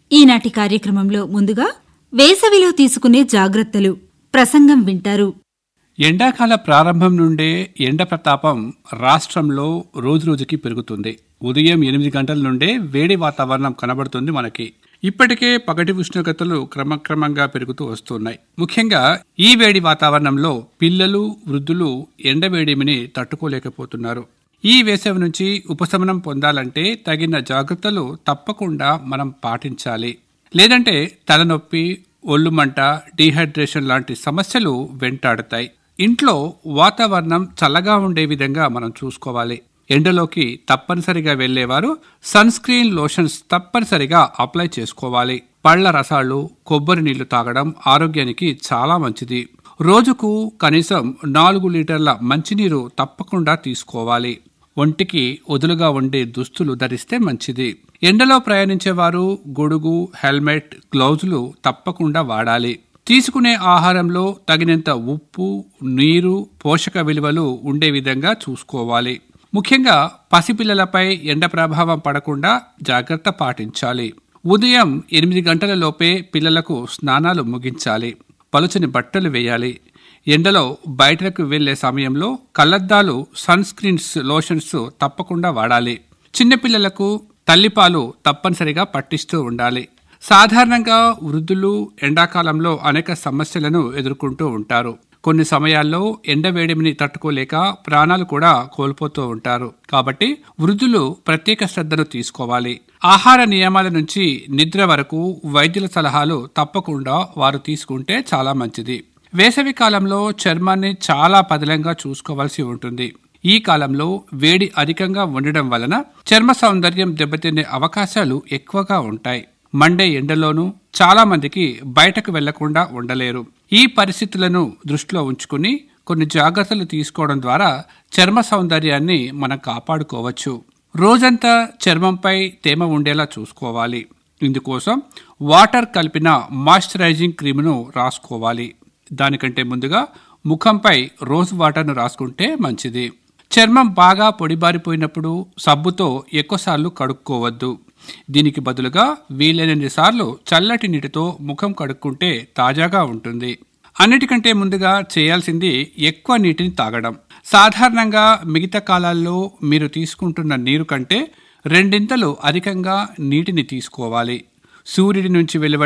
ఈనాటి కార్యక్రమంలో ముందుగా వేసవిలో తీసుకునే జాగ్రత్తలు ప్రసంగం వింటారు ఎండాకాల ప్రారంభం నుండే ఎండ ప్రతాపం రాష్ట్రంలో రోజురోజుకి పెరుగుతుంది ఉదయం ఎనిమిది గంటల నుండే వేడి వాతావరణం కనబడుతుంది మనకి ఇప్పటికే పగటి ఉష్ణోగ్రతలు క్రమక్రమంగా పెరుగుతూ వస్తున్నాయి ముఖ్యంగా ఈ వేడి వాతావరణంలో పిల్లలు వృద్ధులు ఎండవేడిమిని తట్టుకోలేకపోతున్నారు ఈ వేసవి నుంచి ఉపశమనం పొందాలంటే తగిన జాగ్రత్తలు తప్పకుండా మనం పాటించాలి లేదంటే తలనొప్పి ఒళ్ళు మంట డీహైడ్రేషన్ లాంటి సమస్యలు వెంటాడతాయి ఇంట్లో వాతావరణం చల్లగా ఉండే విధంగా మనం చూసుకోవాలి ఎండలోకి తప్పనిసరిగా వెళ్లేవారు సన్ స్క్రీన్ లోషన్స్ తప్పనిసరిగా అప్లై చేసుకోవాలి పళ్ల రసాలు కొబ్బరి నీళ్లు తాగడం ఆరోగ్యానికి చాలా మంచిది రోజుకు కనీసం నాలుగు లీటర్ల మంచినీరు తప్పకుండా తీసుకోవాలి ఒంటికి వదులుగా ఉండే దుస్తులు ధరిస్తే మంచిది ఎండలో ప్రయాణించేవారు గొడుగు హెల్మెట్ గ్లౌజులు తప్పకుండా వాడాలి తీసుకునే ఆహారంలో తగినంత ఉప్పు నీరు పోషక విలువలు ఉండే విధంగా చూసుకోవాలి ముఖ్యంగా పసిపిల్లలపై ఎండ ప్రభావం పడకుండా జాగ్రత్త పాటించాలి ఉదయం ఎనిమిది గంటల లోపే పిల్లలకు స్నానాలు ముగించాలి పలుచని బట్టలు వేయాలి ఎండలో బయటకు వెళ్లే సమయంలో కళ్లద్దాలు సన్ స్క్రీన్స్ లోషన్స్ తప్పకుండా వాడాలి చిన్నపిల్లలకు తల్లిపాలు తప్పనిసరిగా పట్టిస్తూ ఉండాలి సాధారణంగా వృద్ధులు ఎండాకాలంలో అనేక సమస్యలను ఎదుర్కొంటూ ఉంటారు కొన్ని సమయాల్లో ఎండవేడిమిని తట్టుకోలేక ప్రాణాలు కూడా కోల్పోతూ ఉంటారు కాబట్టి వృద్ధులు ప్రత్యేక శ్రద్ధను తీసుకోవాలి ఆహార నియమాల నుంచి నిద్ర వరకు వైద్యుల సలహాలు తప్పకుండా వారు తీసుకుంటే చాలా మంచిది వేసవి కాలంలో చర్మాన్ని చాలా పదిలంగా చూసుకోవాల్సి ఉంటుంది ఈ కాలంలో వేడి అధికంగా ఉండడం వలన చర్మ సౌందర్యం దెబ్బతినే అవకాశాలు ఎక్కువగా ఉంటాయి మండే ఎండలోనూ చాలా మందికి బయటకు వెళ్లకుండా ఉండలేరు ఈ పరిస్థితులను దృష్టిలో ఉంచుకుని కొన్ని జాగ్రత్తలు తీసుకోవడం ద్వారా చర్మ సౌందర్యాన్ని మనం కాపాడుకోవచ్చు రోజంతా చర్మంపై తేమ ఉండేలా చూసుకోవాలి ఇందుకోసం వాటర్ కలిపిన మాయిశ్చరైజింగ్ క్రీమును రాసుకోవాలి దానికంటే ముందుగా ముఖంపై రోజ్ వాటర్ను రాసుకుంటే మంచిది చర్మం బాగా పొడిబారిపోయినప్పుడు సబ్బుతో ఎక్కువసార్లు కడుక్కోవద్దు దీనికి బదులుగా వీలైనన్ని సార్లు చల్లటి నీటితో ముఖం కడుక్కుంటే తాజాగా ఉంటుంది అన్నిటికంటే ముందుగా చేయాల్సింది ఎక్కువ నీటిని తాగడం సాధారణంగా మిగతా కాలాల్లో మీరు తీసుకుంటున్న నీరు కంటే రెండింతలు అధికంగా నీటిని తీసుకోవాలి సూర్యుడి నుంచి వెలువడే